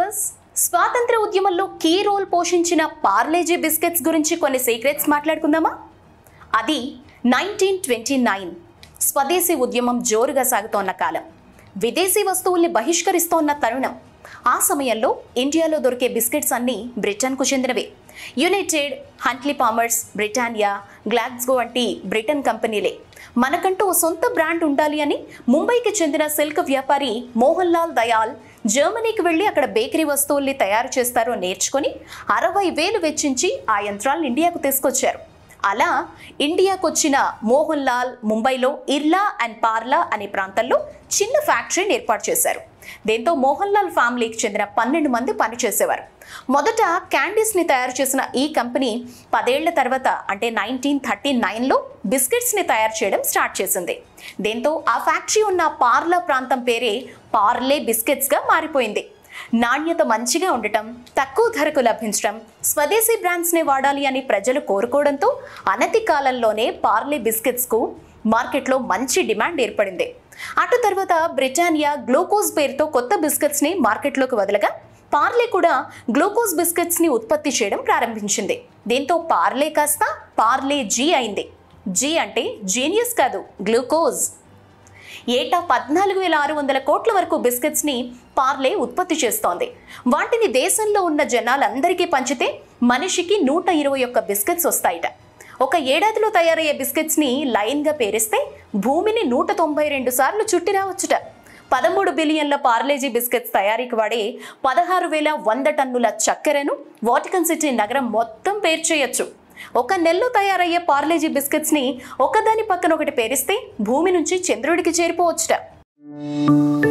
viewers స్వాతంత్ర ఉద్యమంలో key role పోషించిన పార్లేజీ బిస్కెట్స్ గురించి కొన్ని సీక్రెట్స్ మాట్లాడుకుందామా అది నైన్టీన్ ట్వంటీ నైన్ స్వదేశీ ఉద్యమం జోరుగా సాగుతోన్న కాలం విదేశీ వస్తువుల్ని బహిష్కరిస్తోన్న తరుణం ఆ సమయంలో ఇండియాలో దొరికే బిస్కెట్స్ అన్నీ బ్రిటన్కు చెందినవే యునైటెడ్ హంట్లీ పామర్స్ బ్రిటానియా గ్లాక్స్గో వంటి బ్రిటన్ కంపెనీలే మనకంటూ ఓ సొంత బ్రాండ్ ఉండాలి అని ముంబైకి చెందిన సిల్క్ వ్యాపారి మోహన్ లాల్ దయాల్ జర్మనీకి వెళ్ళి అక్కడ బేకరీ వస్తువుల్ని తయారు చేస్తారో నేర్చుకొని అరవై వేలు వెచ్చించి ఆ యంత్రాలను ఇండియాకు తీసుకొచ్చారు అలా ఇండియాకు వచ్చిన మోహన్ లాల్ ముంబైలో ఇర్లా అండ్ పార్లా అనే ప్రాంతంలో చిన్న ఫ్యాక్టరీని ఏర్పాటు చేశారు దీంతో మోహన్ లాల్ ఫ్యామిలీకి చెందిన పన్నెండు మంది పనిచేసేవారు మొదట క్యాండీస్ని తయారు చేసిన ఈ కంపెనీ పదేళ్ల తర్వాత అంటే నైన్టీన్ థర్టీ నైన్లో బిస్కెట్స్ని తయారు చేయడం స్టార్ట్ చేసింది దీంతో ఆ ఫ్యాక్టరీ ఉన్న పార్లా ప్రాంతం పేరే పార్లే బిస్కెట్స్గా మారిపోయింది నాణ్యత మంచిగా ఉండటం తక్కువ ధరకు లభించడం స్వదేశీ బ్రాండ్స్నే వాడాలి అని ప్రజలు కోరుకోవడంతో అనతి కాలంలోనే పార్లే బిస్కెట్స్కు మార్కెట్లో మంచి డిమాండ్ ఏర్పడింది అటు తర్వాత బ్రిటానియా గ్లూకోజ్ పేరుతో కొత్త బిస్కెట్స్ని మార్కెట్లోకి వదలగా పార్లే కూడా గ్లూకోజ్ బిస్కెట్స్ని ఉత్పత్తి చేయడం ప్రారంభించింది దీంతో పార్లే కాస్త పార్లే జీ అయింది జీ అంటే జీనియస్ కాదు గ్లూకోజ్ ఏటా పద్నాలుగు వేల ఆరు వందల కోట్ల వరకు బిస్కెట్స్ని పార్లే ఉత్పత్తి చేస్తోంది వాటిని దేశంలో ఉన్న జనాలందరికీ పంచితే మనిషికి నూట ఇరవై ఒక్క బిస్కెట్స్ వస్తాయిట ఒక ఏడాదిలో తయారయ్యే బిస్కెట్స్ని లైన్గా పేరిస్తే భూమిని నూట తొంభై రెండు సార్లు చుట్టి రావచ్చుట పదమూడు బిలియన్ల పార్లేజీ బిస్కెట్స్ తయారీకి వాడే పదహారు వేల వంద టన్నుల చక్కెరను వాటికన్ సిటీ నగరం మొత్తం పేర్చేయచ్చు ఒక నెలలో తయారయ్యే పార్లేజీ బిస్కెట్స్ని ఒకదాని పక్కన ఒకటి పేరిస్తే భూమి నుంచి చంద్రుడికి చేరిపోవచ్చుట